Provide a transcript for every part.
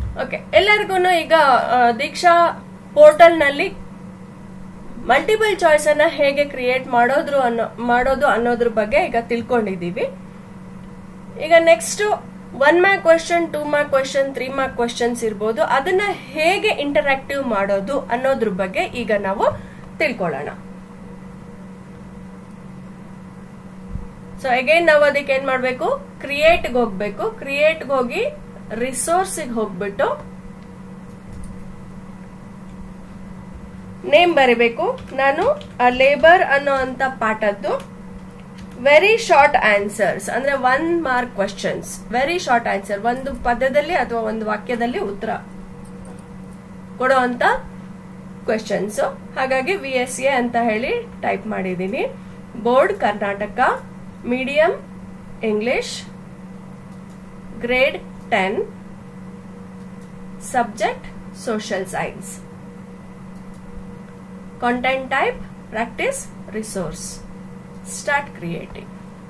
okay ಎಲ್ಲರಿಗೂ ಈಗ ಆ, ದೀಕ್ಷಾ ಪೋರ್ಟಲ್ ನಲ್ಲಿ ಮಲ್ಟಿಪಲ್ ಚಾಯ್ಸ್ ಅನ್ನ ಹೇಗೆ ಕ್ರಿಯೇಟ್ ಮಾಡೋದ್ರು ಅನ್ನೋ ಮಾಡೋದು ಅನ್ನೋದ್ರ ಬಗ್ಗೆ ಈಗ ತಿಳ್ಕೊಂಡಿದೀವಿ ಈಗ next one mark question two mark question three mark questions ಇರ್ಬೋದು ಅದನ್ನ ಹೇಗೆ ಇಂಟರಾಕ್ಟಿವ್ ಮಾಡೋದು ಅನ್ನೋದ್ರ ಬಗ್ಗೆ ಈಗ ನಾವು ತಿಳ್ಕೊಳ್ಳೋಣ ಸೊ ಅಗೈನ್ ನಾವು ಅದಕ್ಕೆ ಏನ್ ಮಾಡ್ಬೇಕು ಕ್ರಿಯೇಟ್ಗೆ ಹೋಗ್ಬೇಕು ಕ್ರಿಯೇಟ್ಗೆ ಹೋಗಿ ರಿಸೋರ್ಸಿಗೆ ಹೋಗ್ಬಿಟ್ಟು ನೇಮ್ ಬರಿಬೇಕು ನಾನು ಆ ಲೇಬರ್ ಅನ್ನೋ ಅಂತ ಪಾಠದ್ದು ವೆರಿ ಶಾರ್ಟ್ ಆನ್ಸರ್ಸ್ ಅಂದ್ರೆ one mark questions very short answer ಒಂದು ಪದದಲ್ಲಿ ಅಥವಾ ಒಂದು ವಾಕ್ಯದಲ್ಲಿ ಉತ್ತರ ಕೊಡುವಂತ ಕ್ವಶನ್ಸ್ ಹಾಗಾಗಿ ವಿ ಎಸ್ ಎ ಅಂತ ಹೇಳಿ ಟೈಪ್ ಮಾಡಿದ್ದೀನಿ board Karnataka medium English grade ten subject social science content type practice resource start creating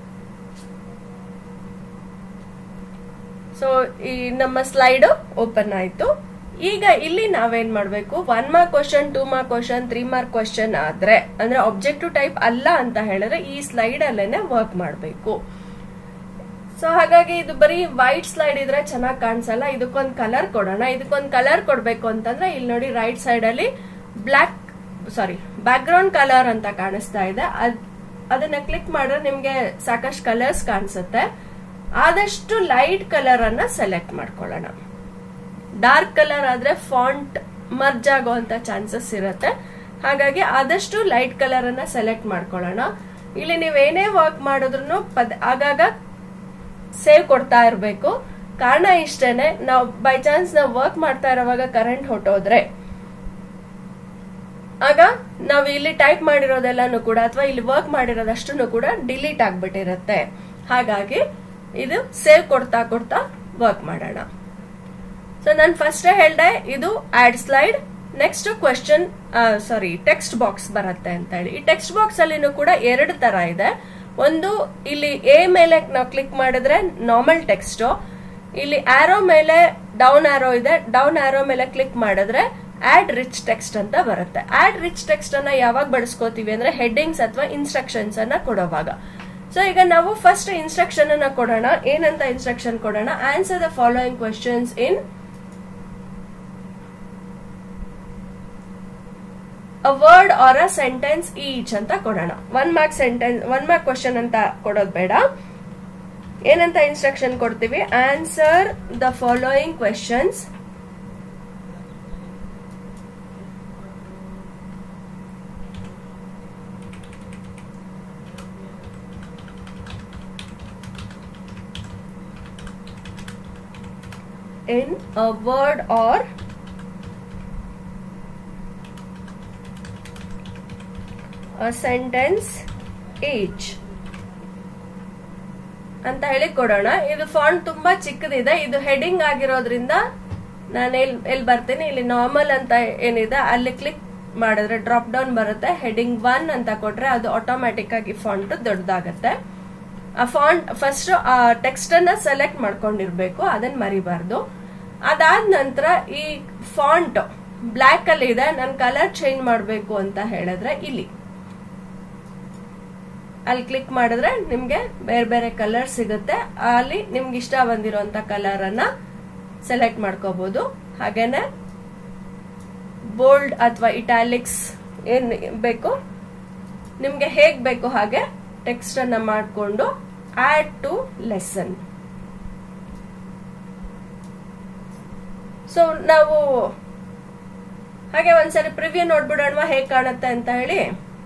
so ಈ ನಮ್ಮ ಸ್ಲೈಡ್ ಓಪನ್ ಆಯ್ತು ಈಗ ಇಲ್ಲಿ ನಾವೇನ್ ಮಾಡ್ಬೇಕು one mark question two mark question three mark question ಆದ್ರೆ ಅಂದ್ರೆ ಆಬ್ಜೆಕ್ಟಿವ್ ಟೈಪ್ ಅಲ್ಲ ಅಂತ ಹೇಳಿದ್ರೆ ಈ ಸ್ಲೈಡ್ ಅಲ್ಲೇನೆ ವರ್ಕ್ ಮಾಡಬೇಕು ಸೊ ಹಾಗಾಗಿ ಇದು ಬರೀ ವೈಟ್ ಸ್ಲೈಡ್ ಇದ್ರೆ ಚೆನ್ನಾಗಿ ಕಾಣಿಸಲ್ಲ ಇದಕ್ಕೊಂದು ಕಲರ್ ಕೊಡೋಣ ಇದಕ್ಕೊಂದು ಕಲರ್ ಕೊಡ್ಬೇಕು ಅಂತಂದ್ರೆ ಇಲ್ಲಿ ನೋಡಿ ರೈಟ್ ಸೈಡ್ ಅಲ್ಲಿ black sorry background colour ಅಂತ ಕಾಣಿಸ್ತಾ ಇದೆ ಅದ್- ಅದನ್ನ ಕ್ಲಿಕ್ ಮಾಡಿದ್ರೆ ನಿಮ್ಗೆ ಸಾಕಷ್ಟು ಕಲರ್ಸ್ ಕಾಣಿಸುತ್ತೆ ಆದಷ್ಟು ಲೈಟ್ ಕಲರ್ ಅನ್ನ ಸೆಲೆಕ್ಟ್ ಮಾಡ್ಕೊಳ್ಳೋಣ ಡಾರ್ಕ್ ಕಲರ್ ಆದ್ರೆ ಫಾಂಟ್ ಮರ್ಜ್ ಆಗುವಂತ ಚಾನ್ಸಸ್ ಇರುತ್ತೆ ಹಾಗಾಗಿ ಆದಷ್ಟು ಲೈಟ್ ಕಲರ್ ಅನ್ನ ಸೆಲೆಕ್ಟ್ ಮಾಡ್ಕೊಳ್ಳೋಣ ಇಲ್ಲಿ ನೀವೇನೇ ವರ್ಕ್ ಮಾಡಿದ್ರು ಪದ ಆಗಾಗ ಸೇವ್ ಕೊಡ್ತಾ ಇರಬೇಕು ಕಾರಣ ಇಷ್ಟೇನೆ ನಾವು ಬೈ ಚಾನ್ಸ್ ನಾವು ವರ್ಕ್ ಮಾಡ್ತಾ ಇರೋವಾಗ ಕರೆಂಟ್ ಹೊಟ್ಟೋದ್ರೆ ಆಗ ನಾವು ಇಲ್ಲಿ ಟೈಪ್ ಮಾಡಿರೋದೆಲ್ಲಾನು ಕೂಡ ಅಥವಾ ಇಲ್ಲಿ ವರ್ಕ್ ಮಾಡಿರೋದಷ್ಟು ಕೂಡ ಡಿಲೀಟ್ ಆಗ್ಬಿಟ್ಟಿರುತ್ತೆ ಹಾಗಾಗಿ ಇದು ಸೇವ್ ಕೊಡ್ತಾ ಕೊಡ್ತಾ ವರ್ಕ್ ಮಾಡೋಣ ಸೊ ನಾನು ಫಸ್ಟ್ ಹೇಳ್ದೆ ಇದು add slide next question sorry text box ಬರುತ್ತೆ ಅಂತ ಹೇಳಿ ಈ ಟೆಕ್ಸ್ಟ್ ಬಾಕ್ಸ್ ಅಲ್ಲಿನೂ ಕೂಡ ಎರಡು ತರ ಇದೆ ಒಂದು ಇಲ್ಲಿ ಎ ಮೇಲೆ ನಾವು ಕ್ಲಿಕ್ ಮಾಡಿದ್ರೆ ನಾರ್ಮಲ್ ಟೆಕ್ಸ್ಟ್ ಇಲ್ಲಿ ಆರೋ ಮೇಲೆ ಡೌನ್ ಆರೋ ಇದೆ ಡೌನ್ ಆರೋ ಮೇಲೆ ಕ್ಲಿಕ್ ಮಾಡಿದ್ರೆ ಆಡ್ ರಿಚ್ ಟೆಕ್ಸ್ಟ್ ಅಂತ ಬರುತ್ತೆ ಆಡ್ ರಿಚ್ ಟೆಕ್ಸ್ಟ್ ಅನ್ನ ಯಾವಾಗ ಬಳಸ್ಕೋತೀವಿ ಅಂದ್ರೆ ಹೆಡ್ಡಿಂಗ್ಸ್ ಅಥವಾ ಇನ್ಸ್ಟ್ರಕ್ಷನ್ಸ್ ಅನ್ನ ಕೊಡೋವಾಗ ಸೊ ಈಗ ನಾವು ಫಸ್ಟ್ ಇನ್ಸ್ಟ್ರಕ್ಷನ್ ಅನ್ನ ಕೊಡೋಣ ಏನಂತ ಇನ್ಸ್ಟ್ರಕ್ಷನ್ ಕೊಡೋಣ answer the following questions in a word or a sentence each ಅಂತ ಕೊಡೋಣ one mark sentence one mark question ಅಂತ ಕೊಡೋದು ಬೇಡ ಏನಂತ ಇನ್ಸ್ಟ್ರಕ್ಷನ್ ಕೊಡ್ತೀವಿ answer the following questions in a word or a sentence each ಅಂತ ಹೇಳಿ ಕೊಡೋಣ ಇದು ಫಾಂಟ್ ತುಂಬಾ ಚಿಕ್ಕದಿದೆ ಇದು ಹೆಡಿಂಗ್ ಆಗಿರೋದ್ರಿಂದ ನಾನು ಎಲ್ ಎಲ್ಲಿ ಬರ್ತೀನಿ ಇಲ್ಲಿ ನಾರ್ಮಲ್ ಅಂತ ಏನಿದೆ ಅಲ್ಲಿ ಕ್ಲಿಕ್ ಮಾಡಿದ್ರೆ ಡ್ರಾಪ್ ಡೌನ್ ಬರುತ್ತೆ ಹೆಡಿಂಗ್ ಒನ್ ಅಂತ ಕೊಟ್ರೆ ಅದು ಆಟೋಮ್ಯಾಟಿಕ್ ಆಗಿ ಫಾಂಟ್ ದೊಡ್ಡದಾಗತ್ತೆ ಆ ಫಾಂಟ್ ಫಸ್ಟ್ ಆ ಟೆಕ್ಸ್ಟ್ ಅನ್ನ ಸೆಲೆಕ್ಟ್ ಮಾಡ್ಕೊಂಡಿರ್ಬೇಕು ಅದನ್ನ ಮರಿಬಾರ್ದು ಅದಾದ ನಂತರ ಈ ಫಾಂಟ್ ಬ್ಲ್ಯಾಕ್ ಅಲ್ಲಿ ಇದೆ ನಾನು ಕಲರ್ ಚೇಂಜ್ ಮಾಡಬೇಕು ಅಂತ ಹೇಳಿದ್ರೆ ಇಲ್ಲಿ ಅಲ್ಲಿ ಕ್ಲಿಕ್ ಮಾಡಿದ್ರೆ ನಿಮ್ಗೆ ಬೇರೆ ಬೇರೆ ಕಲರ್ ಸಿಗುತ್ತೆ ಅಲ್ಲಿ ನಿಮ್ಗೆ ಇಷ್ಟ ಬಂದಿರುವಂತ ಕಲರ್ ಅನ್ನ ಸೆಲೆಕ್ಟ್ ಮಾಡ್ಕೋಬಹುದು ಹಾಗೇನೆ ಬೋಲ್ಡ್ ಅಥವಾ ಇಟಾಲಿಕ್ಸ್ ಏನ್ ಬೇಕು ನಿಮ್ಗೆ ಹೇಗ್ ಬೇಕು ಹಾಗೆ ಟೆಕ್ಸ್ಟ್ ಅನ್ನ ಮಾಡಿಕೊಂಡು ಆಡ್ ಟು ಲೆಸನ್ ಸೊ ನಾವು ಹಾಗೆ ಒಂದ್ಸರಿ ಪ್ರಿವ್ಯೂ ನೋಡ್ಬಿಡೋಣ ಹೇಗ್ ಕಾಣುತ್ತೆ ಅಂತ ಹೇಳಿ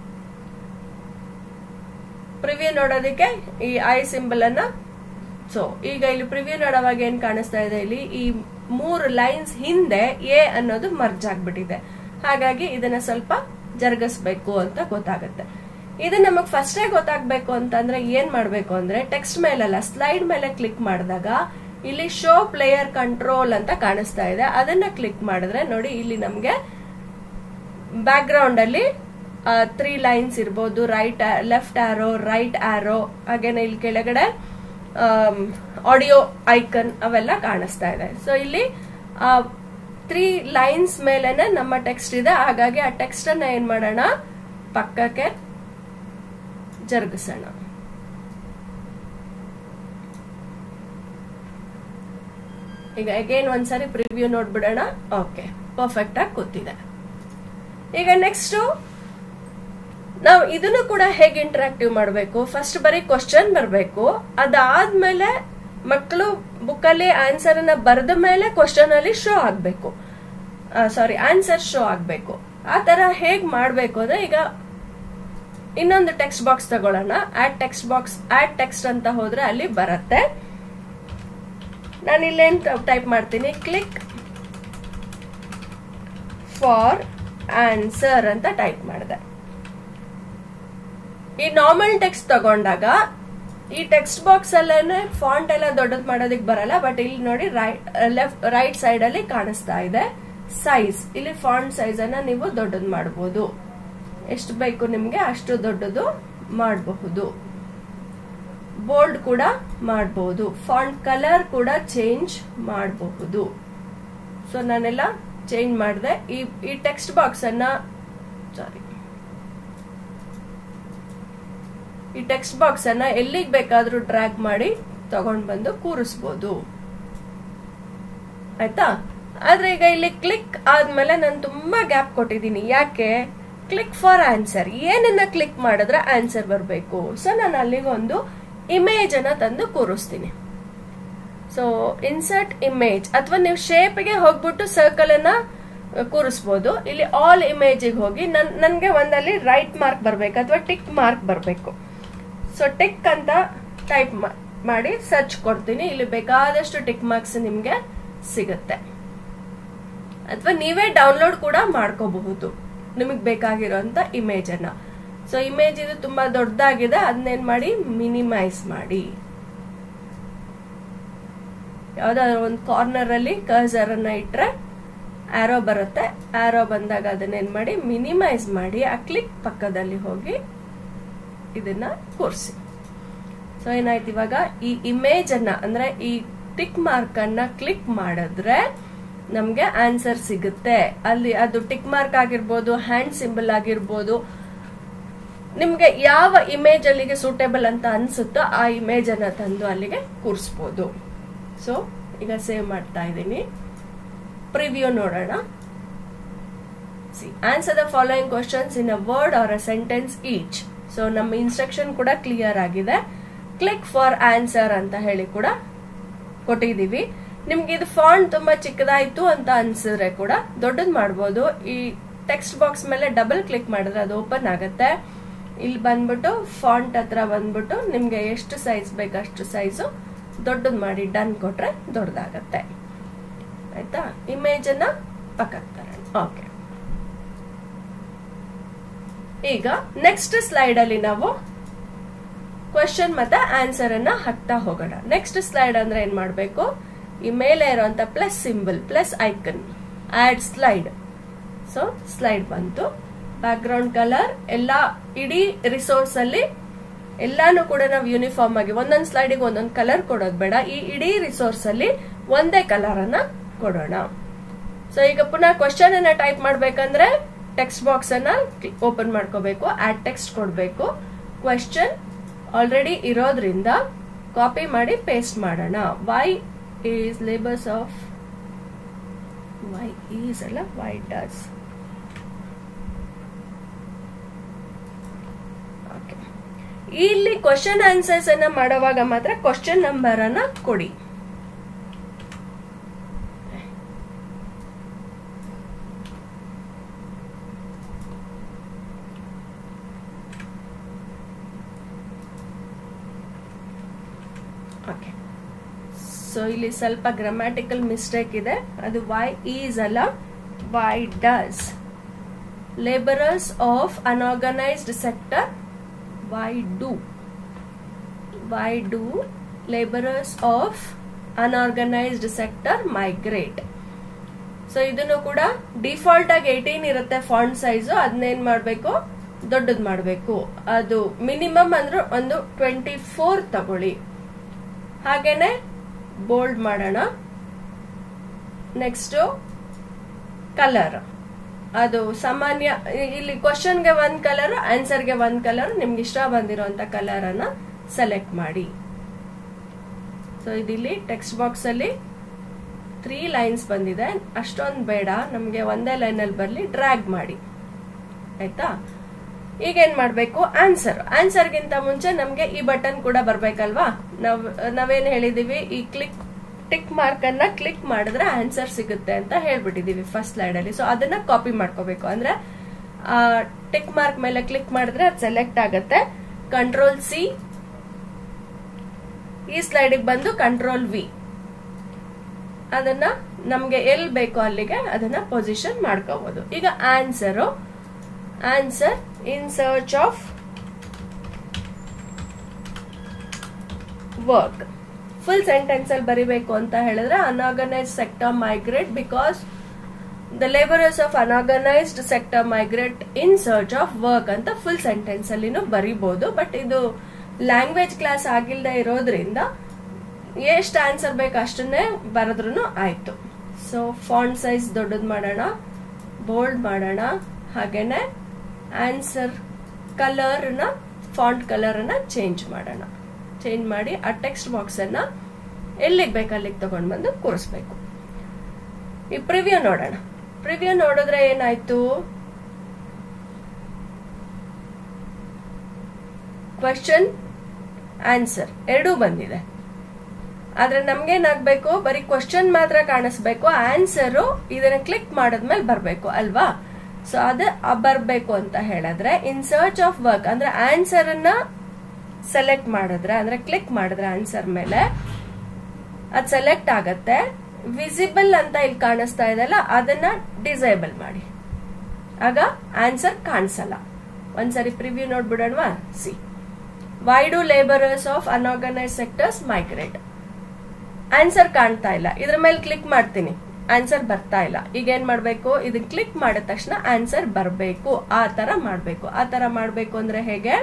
ಪ್ರಿವ್ಯೂ ನೋಡೋದಕ್ಕೆ ಈ ಐ ಸಿಂಬಲ್ ಅನ್ನ ಸೊ ಈಗ ಇಲ್ಲಿ ಪ್ರಿವ್ಯೂ ನೋಡೋವಾಗ ಏನ್ ಕಾಣಿಸ್ತಾ ಇದೆ ಇಲ್ಲಿ ಈ ಮೂರು ಲೈನ್ಸ್ ಹಿಂದೆ ಎ ಅನ್ನೋದು ಮರ್ಜ್ ಆಗ್ಬಿಟ್ಟಿದೆ ಹಾಗಾಗಿ ಇದನ್ನ ಸ್ವಲ್ಪ ಜರುಗಿಸ್ಬೇಕು ಅಂತ ಗೊತ್ತಾಗುತ್ತೆ ಇದು ನಮಗ್ ಫಸ್ಟೇ ಗೊತ್ತಾಗ್ಬೇಕು ಅಂತಂದ್ರೆ ಏನ್ ಮಾಡ್ಬೇಕು ಅಂದ್ರೆ ಟೆಕ್ಸ್ಟ್ ಮೇಲಲ್ಲ ಸ್ಲೈಡ್ ಮೇಲೆ ಕ್ಲಿಕ್ ಮಾಡಿದಾಗ ಇಲ್ಲಿ ಶೋ ಪ್ಲೇಯರ್ ಕಂಟ್ರೋಲ್ ಅಂತ ಕಾಣಿಸ್ತಾ ಇದೆ ಅದನ್ನ ಕ್ಲಿಕ್ ಮಾಡಿದ್ರೆ ನೋಡಿ ಇಲ್ಲಿ ನಮ್ಗೆ ಬ್ಯಾಕ್ ಗ್ರೌಂಡ್ ಅಲ್ಲಿ ತ್ರೀ ಲೈನ್ಸ್ ಇರ್ಬೋದು right left arrow right arrow ಹಾಗೇನೆ ಇಲ್ಲಿ ಕೆಳಗಡೆ ಆಡಿಯೋ ಐಕನ್ ಅವೆಲ್ಲ ಕಾಣಿಸ್ತಾ ಇದೆ ಸೊ ಇಲ್ಲಿ ಆ ತ್ರೀ ಲೈನ್ಸ್ ಮೇಲೆನೆ ನಮ್ಮ ಟೆಕ್ಸ್ಟ್ ಇದೆ ಹಾಗಾಗಿ ಆ ಟೆಕ್ಸ್ಟ್ ಅನ್ನ ಏನ್ ಮಾಡೋಣ ಪಕ್ಕಕ್ಕೆ ಜರುಗಿಸೋಣ ಈಗ ಅಗೇನ್ ಒಂದ್ಸರಿ ಪ್ರಿವ್ಯೂ ನೋಡ್ಬಿಡೋಣ ಓಕೆ ಪರ್ಫೆಕ್ಟ್ ಆಗಿ ಕೂತಿದೆ ಈಗ ನೆಕ್ಸ್ಟ್ ನಾವು ಇದನ್ನು ಕೂಡ ಹೇಗೆ ಇಂಟರಾಕ್ಟಿವ್ ಮಾಡಬೇಕು ಫಸ್ಟ್ ಬರೀ ಕ್ವಶನ್ ಬರಬೇಕು ಅದಾದ್ಮೇಲೆ ಮಕ್ಕಳು ಬುಕ್ಕಲ್ಲಿ ಆನ್ಸರ್ ಅನ್ನ ಬರೆದ ಮೇಲೆ ಕ್ವಶನ್ ಅಲ್ಲಿ ಶೋ ಆಗ್ಬೇಕು ಸಾರಿ ಆನ್ಸರ್ ಶೋ ಆಗ್ಬೇಕು ಆ ತರ ಹೇಗ್ ಮಾಡ್ಬೇಕು ಅಂದ್ರೆ ಈಗ ಇನ್ನೊಂದು ಟೆಕ್ಸ್ಟ್ ಬಾಕ್ಸ್ ತಗೊಳ್ಳೋಣ add text box add text ಅಂತ ಹೋದ್ರೆ ಅಲ್ಲಿ ಬರುತ್ತೆ ನಾನು ಇಲ್ಲೇನ್ ಟೈಪ್ ಮಾಡ್ತೀನಿ ಕ್ಲಿಕ್ ಫಾರ್ ಆನ್ಸರ್ ಅಂತ ಟೈಪ್ ಮಾಡಿದೆ ಈ ನಾರ್ಮಲ್ ಟೆಕ್ಸ್ಟ್ ತಗೊಂಡಾಗ ಈ ಟೆಕ್ಸ್ಟ್ ಬಾಕ್ಸ್ ಅಲ್ಲೇನೆ ಫಾಂಟ್ ಎಲ್ಲ ದೊಡ್ಡದ್ ಮಾಡೋದಕ್ಕೆ ಬರಲ್ಲ ಬಟ್ ಇಲ್ಲಿ ನೋಡಿ ರೈಟ್ ಲೆಫ್ಟ್ ರೈಟ್ ಸೈಡ್ ಅಲ್ಲಿ ಕಾಣಿಸ್ತಾ ಇದೆ ಸೈಜ್ ಇಲ್ಲಿ ಫಾಂಟ್ ಸೈಜ್ ಅನ್ನ ನೀವು ದೊಡ್ಡದ್ ಮಾಡಬಹುದು ಎಷ್ಟು ಬೇಕು ನಿಮ್ಗೆ ಅಷ್ಟು ದೊಡ್ಡದು ಮಾಡಬಹುದು ಬೋಲ್ಡ್ ಕೂಡ ಮಾಡಬಹುದು ಫಾಂಟ್ ಕಲರ್ ಕೂಡ ಚೇಂಜ್ ಮಾಡಬಹುದು ಸೊ ನಾನೆಲ್ಲ ಚೇಂಜ್ ಮಾಡಿದೆ ಈ ಈ ಟೆಕ್ಸ್ಟ್ ಬಾಕ್ಸ್ ಅನ್ನ ಸಾರಿ ಈ ಟೆಕ್ಸ್ಟ್ ಬಾಕ್ಸ್ ಅನ್ನ ಎಲ್ಲಿಗೆ ಬೇಕಾದ್ರೂ ಡ್ರ್ಯಾಗ್ ಮಾಡಿ ತಗೊಂಡ್ ಬಂದು ಕೂರಿಸ್ಬೋದು ಆಯ್ತಾ ಆದ್ರೆ ಈಗ ಇಲ್ಲಿ ಕ್ಲಿಕ್ ಆದ್ಮೇಲೆ ನಾನು ತುಂಬಾ ಗ್ಯಾಪ್ ಕೊಟ್ಟಿದ್ದೀನಿ ಯಾಕೆ ಕ್ಲಿಕ್ ಫಾರ್ ಆನ್ಸರ್ ಏನನ್ನ ಕ್ಲಿಕ್ ಮಾಡಿದ್ರೆ ಆನ್ಸರ್ ಬರಬೇಕು ಸೊ ನಾನು ಅಲ್ಲಿಗೆ ಒಂದು ಇಮೇಜ್ ಅನ್ನ ತಂದು ಕೂರಿಸ್ತೀನಿ ಸೊ ಇನ್ಸರ್ಟ್ ಇಮೇಜ್ ಅಥವಾ ನೀವು ಶೇಪ್ಗೆ ಹೋಗ್ಬಿಟ್ಟು ಸರ್ಕಲ್ ಅನ್ನ ಕೂರಿಸ್ಬೋದು ಇಲ್ಲಿ ಆಲ್ ಇಮೇಜಿಗೆ ಹೋಗಿ ನನ್ ನನ್ಗೆ ಒಂದಲ್ಲಿ ರೈಟ್ ಮಾರ್ಕ್ ಬರ್ಬೇಕು ಅಥವಾ ಟಿಕ್ ಮಾರ್ಕ್ ಬರಬೇಕು ಸೊ ಟಿಕ್ ಅಂತ ಟೈಪ್ ಮಾಡಿ ಸರ್ಚ್ ಕೊಡ್ತೀನಿ ಇಲ್ಲಿ ಬೇಕಾದಷ್ಟು ಟಿಕ್ ಮಾರ್ಕ್ಸ್ ನಿಮ್ಗೆ ಸಿಗುತ್ತೆ ಅಥವಾ ನೀವೇ ಡೌನ್ಲೋಡ್ ಕೂಡ ಮಾಡ್ಕೋಬಹುದು ನಿಮಗೆ ಬೇಕಾಗಿರೋಂತ ಇಮೇಜ್ ಅನ್ನ ಸೊ ಇಮೇಜ್ ಇದು ತುಂಬಾ ದೊಡ್ಡದಾಗಿದೆ ಅದನ್ನೇನ್ ಮಾಡಿ ಮಿನಿಮೈಸ್ ಮಾಡಿ ಯಾವ್ದಾದ್ರು ಒಂದು ಕಾರ್ನರ್ ಅಲ್ಲಿ ಕರ್ಸರ್ ಅನ್ನ ಇಟ್ರೆ ಆರೋ ಬರುತ್ತೆ ಆರೋ ಬಂದಾಗ ಅದನ್ನೇನ್ ಮಾಡಿ ಮಿನಿಮೈಸ್ ಮಾಡಿ ಆ ಕ್ಲಿಕ್ ಪಕ್ಕದಲ್ಲಿ ಹೋಗಿ ಇದನ್ನ ಕೂರಿಸಿ ಸೊ ಏನಾಯ್ತು ಇವಾಗ ಈ ಇಮೇಜ್ ಅನ್ನ ಅಂದ್ರೆ ಈ ಟಿಕ್ ಮಾರ್ಕ್ ಅನ್ನ ಕ್ಲಿಕ್ ಮಾಡಿದ್ರೆ ನಮ್ಗೆ ಆನ್ಸರ್ ಸಿಗುತ್ತೆ ಅಲ್ಲಿ ಅದು ಟಿಕ್ ಮಾರ್ಕ್ ಆಗಿರ್ಬೋದು ಹ್ಯಾಂಡ್ ಸಿಂಬಲ್ ಆಗಿರ್ಬೋದು ನಿಮ್ಗೆ ಯಾವ ಇಮೇಜ್ ಅಲ್ಲಿಗೆ ಸೂಟೇಬಲ್ ಅಂತ ಅನ್ಸುತ್ತೋ ಆ ಇಮೇಜ್ ಅನ್ನ ತಂದು ಅಲ್ಲಿಗೆ ಕೂರಿಸ್ಬೋದು ಸೊ ಈಗ ಸೇವ್ ಮಾಡ್ತಾ ಇದ್ದೀನಿ ಪ್ರಿವ್ಯೂ ನೋಡೋಣ see answer the following questions in a word or a sentence each so ನಮ್ಮ ಇನ್ಸ್ಟ್ರಕ್ಷನ್ ಕೂಡ ಕ್ಲಿಯರ್ ಆಗಿದೆ ಕ್ಲಿಕ್ ಫಾರ್ ಆನ್ಸರ್ ಅಂತ ಹೇಳಿ ಕೂಡ ಕೊಟ್ಟಿದೀವಿ ನಿಮ್ಗೆ ಇದು ಫಾಂಟ್ ತುಂಬಾ ಚಿಕ್ಕದಾಯ್ತು ಅಂತ ಅನ್ಸಿದ್ರೆ ಕೂಡ ದೊಡ್ಡದ್ ಮಾಡ್ಬೋದು ಈ ಟೆಕ್ಸ್ಟ್ ಬಾಕ್ಸ್ ಮೇಲೆ ಡಬಲ್ ಕ್ಲಿಕ್ ಮಾಡಿದ್ರೆ ಅದು ಓಪನ್ ಆಗುತ್ತೆ ಇಲ್ಲಿ ಬಂದ್ಬಿಟ್ಟು ಫಾಂಟ್ ಹತ್ರ ಬಂದ್ಬಿಟ್ಟು ನಿಮ್ಗೆ ಎಷ್ಟು ಸೈಜ್ ಬೇಕು ಅಷ್ಟು ಸೈಜು ದೊಡ್ಡದ್ ಮಾಡಿ ಡನ್ ಕೊಟ್ರೆ ದೊಡ್ಡದಾಗತ್ತೆ ಆಯ್ತಾ ಇಮೇಜ್ ಅನ್ನ ಪಕ್ಕಕ್ಕೆ ತರೋಣ ಓಕೆ ಈಗ ನೆಕ್ಸ್ಟ್ ಸ್ಲೈಡ್ ಅಲ್ಲಿ ನಾವು ಕ್ವಶನ್ ಮತ್ತೆ ಆನ್ಸರ್ ಅನ್ನ ಹಾಕ್ತಾ ಹೋಗೋಣ ನೆಕ್ಸ್ಟ್ ಸ್ಲೈಡ್ ಅಂದ್ರೆ ಏನ್ ಮಾಡ್ಬೇಕು ಈ ಮೇಲೆ ಇರುವಂತ plus symbol plus icon add slide so slide ಬಂತು ಬ್ಯಾಕ್ ಗ್ರೌಂಡ್ ಕಲರ್ ಎಲ್ಲ ಇಡೀ ರಿಸೋರ್ಸ್ ಅಲ್ಲಿ ಎಲ್ಲಾನು ಕೂಡ ನಾವು ಯೂನಿಫಾರ್ಮ್ ಆಗಿ ಒಂದೊಂದ್ ಸ್ಲೈಡಿಗೆ ಒಂದೊಂದ್ ಕಲರ್ ಕೊಡೋದು ಬೇಡ ಈ ಇಡೀ ರಿಸೋರ್ಸ್ ಅಲ್ಲಿ ಒಂದೇ ಕಲರ್ ಅನ್ನ ಕೊಡೋಣ ಸೊ ಈಗ ಪುನಃ ಕ್ವಶನ್ ಅನ್ನ ಟೈಪ್ ಮಾಡ್ಬೇಕಂದ್ರೆ ಟೆಕ್ಸ್ಟ್ ಬಾಕ್ಸ್ ಅನ್ನ ಓಪನ್ ಮಾಡ್ಕೋಬೇಕು ಆಡ್ ಟೆಕ್ಸ್ಟ್ ಕೊಡಬೇಕು ಕ್ವೆಶ್ಚನ್ ಆಲ್ರೆಡಿ ಇರೋದ್ರಿಂದ ಕಾಪಿ ಮಾಡಿ ಪೇಸ್ಟ್ ಮಾಡೋಣ why is labours of why is ಅಲ್ಲ ವೈ ಡಸ್ ಇಲ್ಲಿ ಕ್ವಶನ್ ಆನ್ಸರ್ಸ್ ಅನ್ನ ಮಾಡುವಾಗ ಮಾತ್ರ ಕ್ವಶನ್ ನಂಬರ್ ಅನ್ನ ಕೊಡಿ ಓಕೆ ಸೊ ಇಲ್ಲಿ ಸ್ವಲ್ಪ ಗ್ರಾಮ್ಯಾಟಿಕಲ್ ಮಿಸ್ಟೇಕ್ ಇದೆ ಅದು ವೈ ಈಸ್ ಅಲ್ಲ why does labourers of unorganised sector why do why do laborers of unorganized sector migrate so ಇದನ್ನು ಕೂಡ ಡಿಫಾಲ್ಟ್ ಆಗಿ ಏಟೀನ್ ಇರುತ್ತೆ ಫಾಂಟ್ ಸೈಜ್ ಅದನ್ನೇನ್ ಮಾಡಬೇಕು ದೊಡ್ಡದ್ ಮಾಡಬೇಕು ಅದು ಮಿನಿಮಮ್ ಅಂದ್ರೆ ಒಂದು ಟ್ವೆಂಟಿ ಫೋರ್ ತಗೊಳ್ಳಿ ಹಾಗೇನೆ ಬೋಲ್ಡ್ ಮಾಡೋಣ ನೆಕ್ಸ್ಟ್ ಕಲರ್ ಅದು ಸಾಮಾನ್ಯ ಇಲ್ಲಿ ಕ್ವಶನ್ಗೆ ಒಂದ್ ಕಲರ್ ಆನ್ಸರ್ಗೆ ಒಂದ್ ಕಲರ್ ನಿಮ್ಗೆ ಇಷ್ಟ ಬಂದಿರೋಂತ ಕಲರ್ ಅನ್ನ ಸೆಲೆಕ್ಟ್ ಮಾಡಿ ಸೊ ಇದಿಲ್ಲಿ ಟೆಕ್ಸ್ಟ್ ಬಾಕ್ಸ್ ಅಲ್ಲಿ ತ್ರೀ ಲೈನ್ಸ್ ಬಂದಿದೆ ಅಷ್ಟೊಂದು ಬೇಡ ನಮಗೆ ಒಂದೇ ಲೈನ್ ಅಲ್ಲಿ ಬರಲಿ ಡ್ರ್ಯಾಗ್ ಮಾಡಿ ಆಯ್ತಾ ಈಗ ಏನ್ ಮಾಡ್ಬೇಕು ಆನ್ಸರ್ ಆನ್ಸರ್ಗಿಂತ ಮುಂಚೆ ನಮ್ಗೆ ಈ ಬಟನ್ ಕೂಡ ಬರ್ಬೇಕಲ್ವಾ ನಾವ್ ನಾವೇನ್ ಹೇಳಿದೀವಿ ಈ ಕ್ಲಿಕ್ ಟಿಕ್ ಮಾರ್ಕ್ ಅನ್ನ ಕ್ಲಿಕ್ ಮಾಡಿದ್ರೆ ಆನ್ಸರ್ ಸಿಗುತ್ತೆ ಅಂತ ಹೇಳ್ಬಿಟ್ಟಿದೀವಿ ಫಸ್ಟ್ ಸ್ಲೈಡ್ ಅಲ್ಲಿ ಸೊ ಅದನ್ನ ಕಾಪಿ ಮಾಡ್ಕೋಬೇಕು ಅಂದ್ರೆ ಟಿಕ್ ಮಾರ್ಕ್ ಮೇಲೆ ಕ್ಲಿಕ್ ಮಾಡಿದ್ರೆ ಅದು ಸೆಲೆಕ್ಟ್ ಆಗುತ್ತೆ ಕಂಟ್ರೋಲ್ ಸಿ ಈ ಸ್ಲೈಡಿಗೆ ಬಂದು ಕಂಟ್ರೋಲ್ ವಿ ಅದನ್ನ ನಮ್ಗೆ ಎಲ್ ಬೇಕೋ ಅಲ್ಲಿಗೆ ಅದನ್ನ ಪೊಸಿಷನ್ ಮಾಡ್ಕೋಬಹುದು ಈಗ answer answer in search of work full sentence ಅಲ್ಲಿ ಬರಿಬೇಕು ಅಂತ ಹೇಳಿದ್ರೆ unorganised sector migrate because the labourers of unorganised sector migrate in search of work ಅಂತ ಫುಲ್ ಸೆಂಟೆನ್ಸ್ ಅಲ್ಲಿನೂ ಬರಿಬಹುದು ಬಟ್ ಇದು ಲ್ಯಾಂಗ್ವೇಜ್ ಕ್ಲಾಸ್ ಆಗಿಲ್ದೆ ಇರೋದ್ರಿಂದ ಎಷ್ಟು ಆನ್ಸರ್ ಬೇಕು ಅಷ್ಟನ್ನೇ ಬರೆದ್ರು ಆಯ್ತು ಸೊ ಫಾಂಟ್ ಸೈಜ್ ದೊಡ್ಡದು ಮಾಡೋಣ ಬೋಲ್ಡ್ ಮಾಡೋಣ ಹಾಗೇನೆ ಆನ್ಸರ್ ಕಲರ್ನ ಫಾಂಟ್ ಕಲರ್ನ ಚೇಂಜ್ ಮಾಡೋಣ ಚೇಂಜ್ ಮಾಡಿ ಆ ಟೆಕ್ಸ್ಟ್ ಬಾಕ್ಸ್ ಅನ್ನ ಎಲ್ಲಿಗೆ ಬೇಕು ಅಲ್ಲಿಗೆ ತಗೊಂಡ್ ಬಂದು ಕೂರಿಸ್ಬೇಕು ಈ ಪ್ರಿವ್ಯೂ ನೋಡೋಣ ಪ್ರಿವ್ಯೂ ನೋಡಿದ್ರೆ ಏನಾಯ್ತು ಕ್ವಶನ್ ಆನ್ಸರ್ ಎರಡೂ ಬಂದಿದೆ ಆದ್ರೆ ನಮ್ಗೇನಾಗ್ಬೇಕು ಬರೀ ಕ್ವಶನ್ ಮಾತ್ರ ಕಾಣಿಸ್ಬೇಕು ಆನ್ಸರ್ ಇದನ್ನ ಕ್ಲಿಕ್ ಮಾಡಿದ್ಮೇಲೆ ಬರ್ಬೇಕು ಅಲ್ವಾ ಸೊ ಅದು ಬರ್ಬೇಕು ಅಂತ ಹೇಳಿದ್ರೆ ಇನ್ ಸರ್ಚ್ ಆಫ್ ವರ್ಕ್ ಅಂದ್ರೆ ಆನ್ಸರ್ ಅನ್ನ ಸೆಲೆಕ್ಟ್ ಮಾಡಿದ್ರೆ ಅಂದ್ರೆ ಕ್ಲಿಕ್ ಮಾಡಿದ್ರೆ ಆನ್ಸರ್ ಮೇಲೆ ಅದು ಸೆಲೆಕ್ಟ್ ಆಗತ್ತೆ ವಿಸಿಬಲ್ ಅಂತ ಇಲ್ಲಿ ಕಾಣಿಸ್ತಾ ಇದೆಲ್ಲ ಅದನ್ನ ಡಿಸೇಬಲ್ ಮಾಡಿ ಆಗ ಆನ್ಸರ್ ಕಾಣಿಸಲ್ಲ ಒಂದ್ಸರಿ ಪ್ರಿವ್ಯೂ ನೋಡ್ಬಿಡೋಣವಾ see why do labourers of unorganised sectors migrate answer ಕಾಣ್ತಾ ಇಲ್ಲ ಇದ್ರ ಮೇಲೆ ಕ್ಲಿಕ್ ಮಾಡ್ತೀನಿ ಆನ್ಸರ್ ಬರ್ತಾ ಇಲ್ಲ ಈಗ ಏನ್ ಮಾಡ್ಬೇಕು ಇದನ್ನ ಕ್ಲಿಕ್ ಮಾಡಿದ ತಕ್ಷಣ ಆನ್ಸರ್ ಬರಬೇಕು ಆ ತರ ಮಾಡ್ಬೇಕು ಆ ತರ ಮಾಡ್ಬೇಕು ಅಂದ್ರೆ ಹೇಗೆ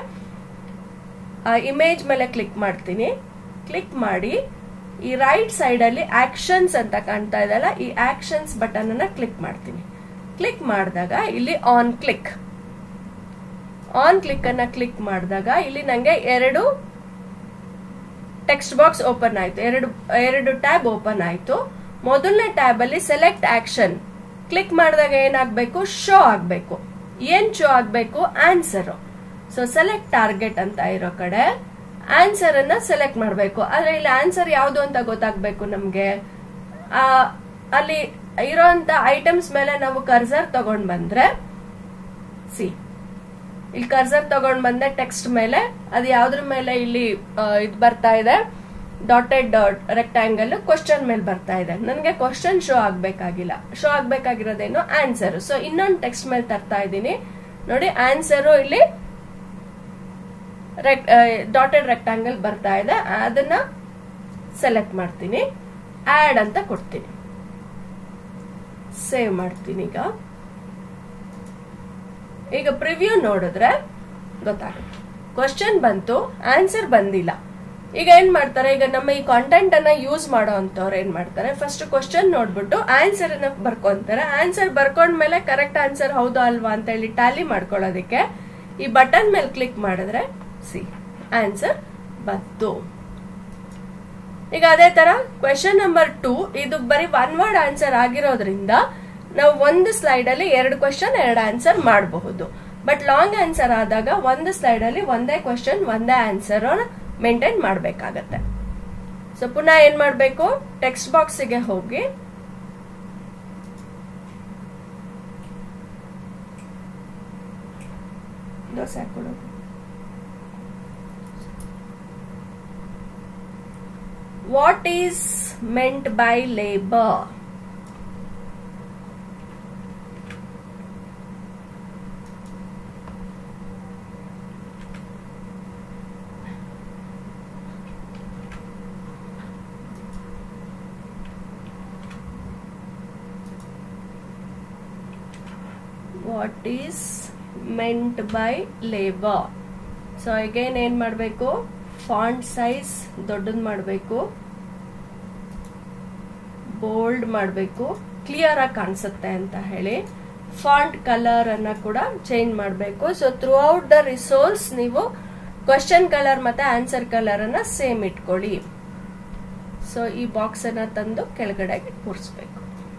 ಇಮೇಜ್ ಮೇಲೆ ಕ್ಲಿಕ್ ಮಾಡ್ತೀನಿ ಕ್ಲಿಕ್ ಮಾಡಿ ಈ ರೈಟ್ ಸೈಡ್ ಅಲ್ಲಿ ಆಕ್ಷನ್ಸ್ ಅಂತ ಕಾಣ್ತಾ ಇದೆಲ್ಲ ಈ ಆಕ್ಷನ್ಸ್ ಬಟನ್ ಅನ್ನ ಕ್ಲಿಕ್ ಮಾಡ್ತೀನಿ ಕ್ಲಿಕ್ ಮಾಡಿದಾಗ ಇಲ್ಲಿ ಆನ್ ಕ್ಲಿಕ್ ಆನ್ ಕ್ಲಿಕ್ ಅನ್ನ ಕ್ಲಿಕ್ ಮಾಡಿದಾಗ ಇಲ್ಲಿ ನಂಗೆ ಎರಡು ಟೆಕ್ಸ್ಟ್ ಬಾಕ್ಸ್ ಓಪನ್ ಆಯ್ತು ಎರಡು ಎರಡು ಟ್ಯಾಬ್ ಓಪನ್ ಆಯ್ತು ಮೊದಲನೇ ಟ್ಯಾಬ್ ಅಲ್ಲಿ ಸೆಲೆಕ್ಟ್ ಆಕ್ಷನ್ ಕ್ಲಿಕ್ ಮಾಡಿದಾಗ ಏನಾಗ್ಬೇಕು ಶೋ ಆಗ್ಬೇಕು ಏನ್ ಶೋ ಆಗ್ಬೇಕು ಆನ್ಸರ್ ಸೊ ಸೆಲೆಕ್ಟ್ ಟಾರ್ಗೆಟ್ ಅಂತ ಇರೋ ಕಡೆ ಆನ್ಸರ್ ಅನ್ನ ಸೆಲೆಕ್ಟ್ ಮಾಡಬೇಕು ಆದ್ರೆ ಇಲ್ಲಿ ಆನ್ಸರ್ ಯಾವುದು ಅಂತ ಗೊತ್ತಾಗ್ಬೇಕು ನಮ್ಗೆ ಆ ಅಲ್ಲಿ ಇರೋಂತ ಐಟಮ್ಸ್ ಮೇಲೆ ನಾವು ಕರ್ಸರ್ ತಗೊಂಡ್ ಬಂದ್ರೆ ಸಿ ಇಲ್ಲಿ ಕರ್ಸರ್ ತಗೊಂಡ್ ಬಂದೆ ಟೆಕ್ಸ್ಟ್ ಮೇಲೆ ಅದು ಯಾವ್ದ್ರ ಮೇಲೆ ಇಲ್ಲಿ ಇದು ಬರ್ತಾ ಇದೆ ಡಾಟೆಡ್ ರೆಕ್ಟಾಂಗಲ್ ಕ್ವಶನ್ ಮೇಲೆ ಬರ್ತಾ ಇದೆ ನನಗೆ ಕ್ವಶನ್ ಶೋ ಆಗ್ಬೇಕಾಗಿಲ್ಲ ಶೋ ಆಗ್ಬೇಕಾಗಿರೋದೇನು ಆನ್ಸರ್ ಸೊ ಇನ್ನೊಂದು ಟೆಕ್ಸ್ಟ್ ಮೇಲೆ ತರ್ತಾ ಇದ್ದೀನಿ ನೋಡಿ ಆನ್ಸರ್ ಇಲ್ಲಿ ಡಾಟೆಡ್ ರೆಕ್ಟಾಂಗಲ್ ಬರ್ತಾ ಇದೆ ಅದನ್ನ ಸೆಲೆಕ್ಟ್ ಮಾಡ್ತೀನಿ ಆಡ್ ಅಂತ ಕೊಡ್ತೀನಿ ಸೇವ್ ಮಾಡ್ತೀನಿ ಈಗ ಈಗ ಪ್ರಿವ್ಯೂ ನೋಡಿದ್ರೆ ಗೊತ್ತಾಗುತ್ತೆ ಕ್ವಶನ್ ಬಂತು ಆನ್ಸರ್ ಬಂದಿಲ್ಲ ಈಗ ಏನ್ ಮಾಡ್ತಾರೆ ಈಗ ನಮ್ಮ ಈ ಕಾಂಟೆಂಟ್ ಅನ್ನ ಯೂಸ್ ಮಾಡೋ ಅಂತವ್ರು ಏನ್ ಮಾಡ್ತಾರೆ ಫಸ್ಟ್ ಕ್ವಶನ್ ನೋಡ್ಬಿಟ್ಟು ಆನ್ಸರ್ ಅನ್ನ ಬರ್ಕೊಂತಾರೆ ಆನ್ಸರ್ ಬರ್ಕೊಂಡ್ಮೇಲೆ ಕರೆಕ್ಟ್ ಆನ್ಸರ್ ಹೌದಾ ಅಲ್ವಾ ಅಂತ ಹೇಳಿ ಟ್ಯಾಲಿ ಮಾಡ್ಕೊಳ್ಳೋದಕ್ಕೆ ಈ ಬಟನ್ ಮೇಲೆ ಕ್ಲಿಕ್ ಮಾಡಿದ್ರೆ ಸಿ ಆನ್ಸರ್ ಬಂತು ಈಗ ಅದೇ ತರ ಕ್ವೆಶನ್ ನಂಬರ್ ಟೂ ಇದು ಬರೀ ಒನ್ ವರ್ಡ್ ಆನ್ಸರ್ ಆಗಿರೋದ್ರಿಂದ ನಾವು ಒಂದು ಸ್ಲೈಡ್ ಅಲ್ಲಿ ಎರಡು ಕ್ವಶನ್ ಎರಡು ಆನ್ಸರ್ ಮಾಡಬಹುದು ಬಟ್ ಲಾಂಗ್ ಆನ್ಸರ್ ಆದಾಗ ಒಂದು ಸ್ಲೈಡ್ ಅಲ್ಲಿ ಒಂದೇ ಕ್ವಶನ್ ಒಂದೇ ಆನ್ಸರ್ ಮೇಂಟೈನ್ ಮಾಡಬೇಕಾಗತ್ತೆ ಸೊ ಪುನಃ ಏನ್ ಮಾಡಬೇಕು ಟೆಕ್ಸ್ಟ್ ಬಾಕ್ಸಿಗೆ ಹೋಗಿ ದೋಸೆ ಕೊಡು what is meant by labor what is meant by labor so again ಏನ್ ಮಾಡಬೇಕು ಫಾಂಟ್ ಸೈಜ್ ದೊಡ್ಡದ್ ಮಾಡಬೇಕು ಬೋಲ್ಡ್ ಮಾಡಬೇಕು ಕ್ಲಿಯರ್ ಆಗಿ ಕಾಣಿಸುತ್ತೆ ಅಂತ ಹೇಳಿ ಫಾಂಟ್ ಕಲರ್ ಅನ್ನ ಕೂಡ ಚೇಂಜ್ ಮಾಡಬೇಕು so throughout the resource ನೀವು ಕ್ವಶನ್ ಕಲರ್ ಮತ್ತೆ ಆನ್ಸರ್ ಕಲರ್ ಅನ್ನ ಸೇಮ್ ಇಟ್ಕೊಳ್ಳಿ ಸೊ ಈ ಬಾಕ್ಸ್ ಅನ್ನ ತಂದು ಕೆಳಗಡೆ ಕೂರಿಸ್ಬೇಕು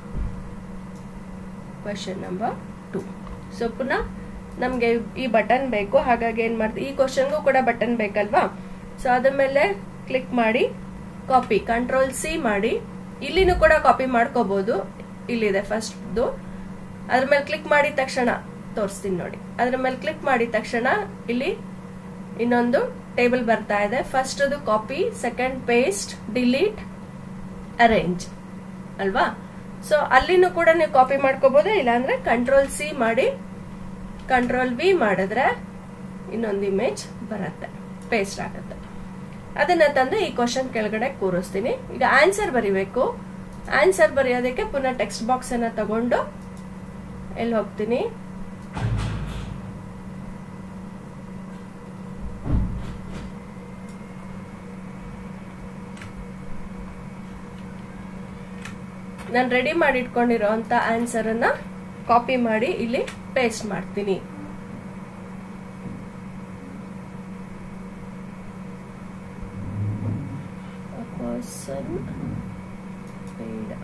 ಕ್ವಶನ್ ನಂಬರ್ ಟು ಸೊ ಪುನಃ ನಮ್ಗೆ ಈ ಬಟನ್ ಬೇಕು ಹಾಗಾಗಿ ಏನ್ ಮಾಡ್ತೀವಿ ಈ ಕ್ವಶನ್ಗೂ ಕೂಡ ಬಟನ್ ಬೇಕಲ್ವಾ ಸೊ ಅದ್ರ ಮೇಲೆ ಕ್ಲಿಕ್ ಮಾಡಿ ಕಾಪಿ ಕಂಟ್ರೋಲ್ ಸಿ ಮಾಡಿ ಇಲ್ಲಿನೂ ಕೂಡ ಕಾಪಿ ಮಾಡ್ಕೋಬಹುದು ಇಲ್ಲಿದೆ ಫಸ್ಟ್ ಅದ್ರ ಮೇಲೆ ಕ್ಲಿಕ್ ಮಾಡಿದ ತಕ್ಷಣ ತೋರಿಸ್ತೀನಿ ನೋಡಿ ಅದ್ರ ಮೇಲೆ ಕ್ಲಿಕ್ ಮಾಡಿದ ತಕ್ಷಣ ಇಲ್ಲಿ ಇನ್ನೊಂದು ಟೇಬಲ್ ಬರ್ತಾ ಇದೆ ಫಸ್ಟ್ ಅದು copy second paste delete arrange ಅಲ್ವಾ ಸೊ ಅಲ್ಲಿನೂ ಕೂಡ ನೀವು ಕಾಪಿ ಮಾಡ್ಕೋಬಹುದು ಇಲ್ಲಾಂದ್ರೆ ಕಂಟ್ರೋಲ್ ಸಿ ಮಾಡಿ ಕಂಟ್ರೋಲ್ ವಿ ಮಾಡಿದ್ರೆ ಇನ್ನೊಂದು ಇಮೇಜ್ ಬರುತ್ತೆ ಪೇಸ್ಟ್ ಆಗುತ್ತೆ ಅದನ್ನ ತಂದು ಈ ಕ್ವಶನ್ ಕೆಳಗಡೆ ಕೂರಿಸ್ತೀನಿ ಈಗ ಆನ್ಸರ್ ಬರಿಬೇಕು ಆನ್ಸರ್ ಬರೆಯೋದಕ್ಕೆ ಪುನಃ ಟೆಕ್ಸ್ಟ್ ಬಾಕ್ಸ್ ಅನ್ನ ತಗೊಂಡು ಎಲ್ಲಿ ಹೋಗ್ತೀನಿ ನಾನು ರೆಡಿ ಮಾಡಿ ಇಟ್ಕೊಂಡಿರೋ ಅಂತ ಆನ್ಸರ್ ಅನ್ನ ಕಾಪಿ ಮಾಡಿ ಇಲ್ಲಿ ಪೇಸ್ಟ್ ಮಾಡ್ತೀನಿ person paid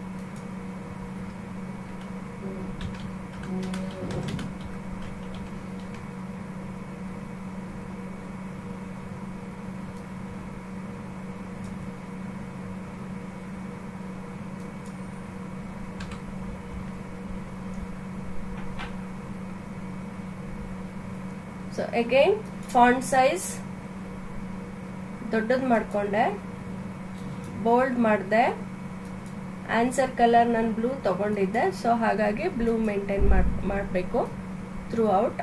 so again font size ದೊಡ್ಡದು ಮಾಡ್ಕೊಂಡೆ ಬೋಲ್ಡ್ ಮಾಡಿದೆ ಆನ್ಸರ್ ಕಲರ್ ನಾನು ಬ್ಲೂ ತಗೊಂಡಿದ್ದೆ ಸೊ ಹಾಗಾಗಿ ಬ್ಲೂ ಮೇಂಟೈನ್ ಮಾಡಬೇಕು ಥ್ರೂ ಔಟ್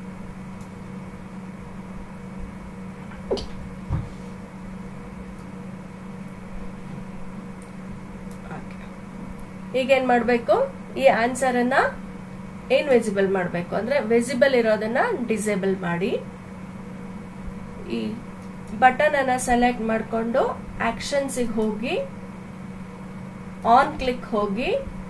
ಈಗ ಏನ್ ಮಾಡಬೇಕು ಈ ಆನ್ಸರ್ ಅನ್ನ ಏನ್ ವಿಸಿಬಲ್ ಮಾಡಬೇಕು ಅಂದ್ರೆ ವಿಸಿಬಲ್ ಇರೋದನ್ನ ಡಿಸೇಬಲ್ ಮಾಡಿ ಈ ಬಟನ್ ಅನ್ನ ಸೆಲೆಕ್ಟ್ ಮಾಡಿಕೊಂಡು ಆಕ್ಷನ್ಸ್ ಹೋಗಿ ಆನ್ ಕ್ಲಿಕ್ ಹೋಗಿ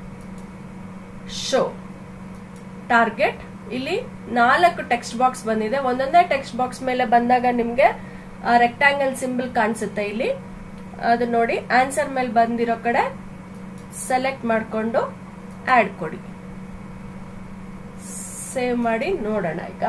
ಶೋ ಟಾರ್ಗೆಟ್ ಇಲ್ಲಿ ನಾಲ್ಕು ಟೆಕ್ಸ್ಟ್ ಬಾಕ್ಸ್ ಬಂದಿದೆ ಒಂದೊಂದೇ ಟೆಕ್ಸ್ಟ್ ಬಾಕ್ಸ್ ಮೇಲೆ ಬಂದಾಗ ನಿಮ್ಗೆ ರೆಕ್ಟಾಂಗಲ್ ಸಿಂಬಲ್ ಕಾಣಿಸುತ್ತೆ ಇಲ್ಲಿ ಅದು ನೋಡಿ ಆನ್ಸರ್ ಮೇಲೆ ಬಂದಿರೋ ಕಡೆ ಸೆಲೆಕ್ಟ್ ಮಾಡಿಕೊಂಡು ಆಡ್ ಕೊಡಿ ಸೇವ್ ಮಾಡಿ ನೋಡೋಣ ಈಗ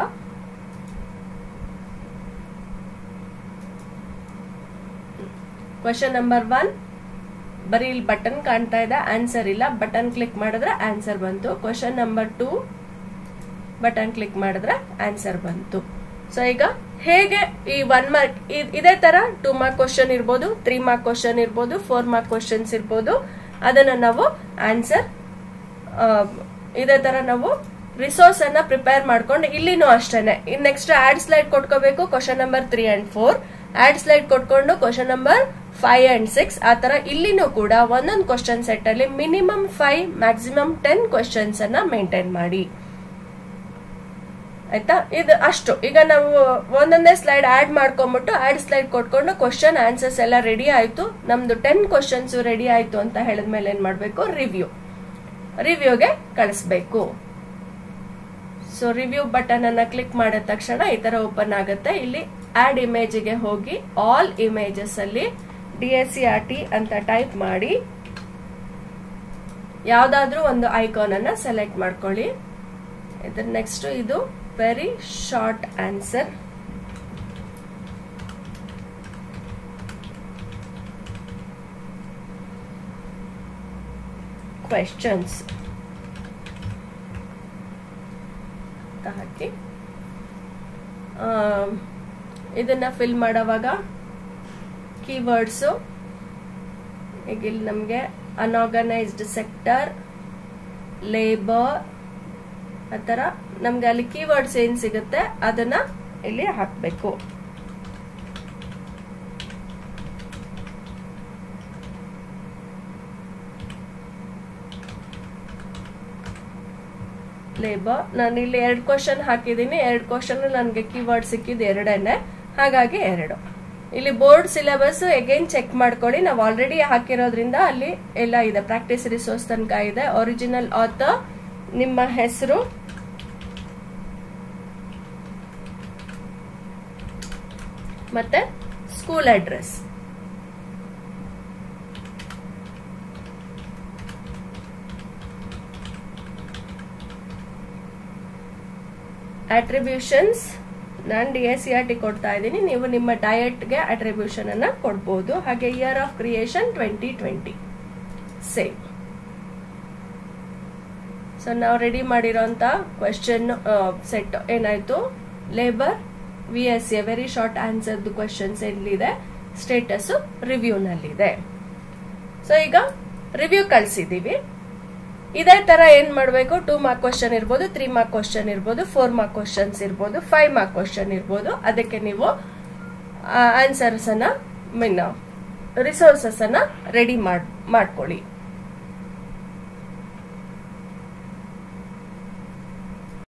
ಕ್ವಶನ್ ನಂಬರ್ ಒನ್ ಬರೀ ಇಲ್ಲಿ ಬಟನ್ ಕಾಣ್ತಾ ಇದೆ ಆನ್ಸರ್ ಇಲ್ಲ ಬಟನ್ ಕ್ಲಿಕ್ ಮಾಡಿದ್ರೆ ಆನ್ಸರ್ ಬಂತು question number two button click ಮಾಡಿದ್ರೆ ಆನ್ಸರ್ ಬಂತು ಸೊ ಈಗ ಹೇಗೆ ಈ ಒನ್ ಮಾರ್ಕ್ ಇದೇ ತರ ಟೂ ಮಾರ್ಕ್ ಕ್ವಶನ್ ಇರ್ಬೋದು ತ್ರೀ ಮಾರ್ಕ್ ಕ್ವಶನ್ ಇರ್ಬೋದು ಫೋರ್ ಮಾರ್ಕ್ ಕ್ವಶನ್ಸ್ ಇರ್ಬೋದು ಅದನ್ನ ನಾವು ಆನ್ಸರ್ ಇದೇ ತರ ನಾವು ರಿಸೋರ್ಸ್ ಅನ್ನ ಪ್ರಿಪೇರ್ ಮಾಡ್ಕೊಂಡು ಇಲ್ಲಿನೂ ಅಷ್ಟೇನೆ ಇನ್ ನೆಕ್ಸ್ಟ್ ಆಡ್ ಸ್ಲೈಡ್ ಕೊಟ್ಕೋಬೇಕು question number three and four add slide ಕೊಟ್ಕೊಂಡು question number five and six ಆ ತರ ಇಲ್ಲಿನೂ ಕೂಡ ಒಂದೊಂದು ಕ್ವಶನ್ ಸೆಟ್ ಅಲ್ಲಿ minimum five maximum ten questions ಅನ್ನ ಮೇಂಟೈನ್ ಮಾಡಿ ಆಯ್ತಾ ಇದು ಅಷ್ಟು ಈಗ ನಾವು ಒಂದೊಂದೇ ಸ್ಲೈಡ್ ಆಡ್ ಮಾಡ್ಕೊಂಡ್ಬಿಟ್ಟು ಆಡ್ ಸ್ಲೈಡ್ ಕೊಟ್ಕೊಂಡು ಕ್ವಶನ್ ಆನ್ಸರ್ಸ್ ಎಲ್ಲ ರೆಡಿ ಆಯ್ತು ನಮ್ದು ಟೆನ್ ಕ್ವಶನ್ಸ್ ರೆಡಿ ಆಯ್ತು ಅಂತ ಹೇಳಿದ್ಮೇಲೆ ಏನ್ ಮಾಡ್ಬೇಕು ರಿವ್ಯೂ ರಿವ್ಯೂಗೆ ಕಳಿಸ್ಬೇಕು ಸೊ ರಿವ್ಯೂ ಬಟನ್ ಅನ್ನ ಕ್ಲಿಕ್ ಮಾಡಿದ ತಕ್ಷಣ ಈ ತರ ಓಪನ್ ಆಗುತ್ತೆ ಇಲ್ಲಿ ಆಡ್ ಇಮೇಜ್ಗೆ ಹೋಗಿ ಆಲ್ ಇಮೇಜಸ್ ಅಲ್ಲಿ D S C R T ಅಂತ ಟೈಪ್ ಮಾಡಿ ಯಾವ್ದಾದ್ರೂ ಒಂದು ಐಕಾನ್ ಅನ್ನ ಸೆಲೆಕ್ಟ್ ಮಾಡ್ಕೊಳ್ಳಿ ಇದ್ರ ನೆಕ್ಸ್ಟ್ ಇದು ವೆರಿ ಶಾರ್ಟ್ ಆನ್ಸರ್ ಕ್ವೆಶನ್ಸ್ ಹಾಕಿ ಇದನ್ನ ಫಿಲ್ ಮಾಡೋವಾಗ ಕೀವರ್ಡ್ಸು ಈಗ ಇಲ್ಲಿ ನಮಗೆ ಅನ್ಆರ್ಗನೈಸ್ಡ್ ಸೆಕ್ಟರ್ ಲೇಬರ್ ಆ ಥರ ನಮ್ಗೆ ಅಲ್ಲಿ ಕೀವರ್ಡ್ಸ್ ಏನ್ ಸಿಗುತ್ತೆ ಅದನ್ನ ಇಲ್ಲಿ ಹಾಕಬೇಕು ಲೇಬರ್ ನಾನು ಇಲ್ಲಿ ಎರಡು ಕ್ವಶನ್ ಹಾಕಿದ್ದೀನಿ ಎರಡು ಕ್ವಶನ್ ನನಗೆ ಕೀವರ್ಡ್ ಸಿಕ್ಕಿದ್ದು ಎರಡೇನೆ ಹಾಗಾಗಿ ಎರಡು ಇಲ್ಲಿ ಬೋರ್ಡ್ ಸಿಲೆಬಸ್ ಎಗೈನ್ ಚೆಕ್ ಮಾಡ್ಕೊಳ್ಳಿ ನಾವು ಆಲ್ರೆಡಿ ಹಾಕಿರೋದ್ರಿಂದ ಅಲ್ಲಿ ಎಲ್ಲ ಇದೆ ಪ್ರಾಕ್ಟೀಸ್ ರಿಸೋರ್ಸ್ ತನಕ ಇದೆ ಒರಿಜಿನಲ್ ಆಥರ್ ನಿಮ್ಮ ಹೆಸರು ಮತ್ತೆ ಸ್ಕೂಲ್ ಅಡ್ರೆಸ್ ಅಟ್ರಿಬ್ಯೂಷನ್ಸ್ ನಾನು D S C R T ಕೊಡ್ತಾ ಇದ್ದೀನಿ ನೀವು ನಿಮ್ಮ ಡಯಟ್ಗೆ ಅಟ್ರಿಬ್ಯೂಷನ್ ಅನ್ನ ಕೊಡ್ಬೋದು ಹಾಗೆ year of creation twenty twenty same so ನಾವು ರೆಡಿ ಮಾಡಿರೋಂಥ ಕ್ವೆಶನ್ ಸೆಟ್ ಏನಾಯ್ತು labour V S A very short ಆನ್ಸರ್ದು ಕ್ವೆಶನ್ಸ್ ಎಲ್ಲಿದೆ ಸ್ಟೇಟಸ್ ರಿವ್ಯೂನಲ್ಲಿದೆ ಸೊ ಈಗ ರಿವ್ಯೂ ಕಳಿಸಿದೀವಿ ಇದೇ ತರ ಏನ್ ಮಾಡಬೇಕು ಟೂ ಮಾರ್ಕ್ ಕ್ವಶನ್ ಇರ್ಬೋದು ತ್ರೀ ಮಾರ್ಕ್ ಕ್ವಶನ್ ಇರ್ಬೋದು ಫೋರ್ ಮಾರ್ಕ್ ಕ್ವಶನ್ಸ್ ಇರ್ಬೋದು ಫೈವ್ ಮಾರ್ಕ್ ಕ್ವಶನ್ ಇರ್ಬೋದು ಅದಕ್ಕೆ ನೀವು ಆನ್ಸರ್ಸ್ ಅನ್ನ ಮೀನ್ ರಿಸೋರ್ಸಸ್ ಅನ್ನ ರೆಡಿ ಮಾಡ್ಕೊಳ್ಳಿ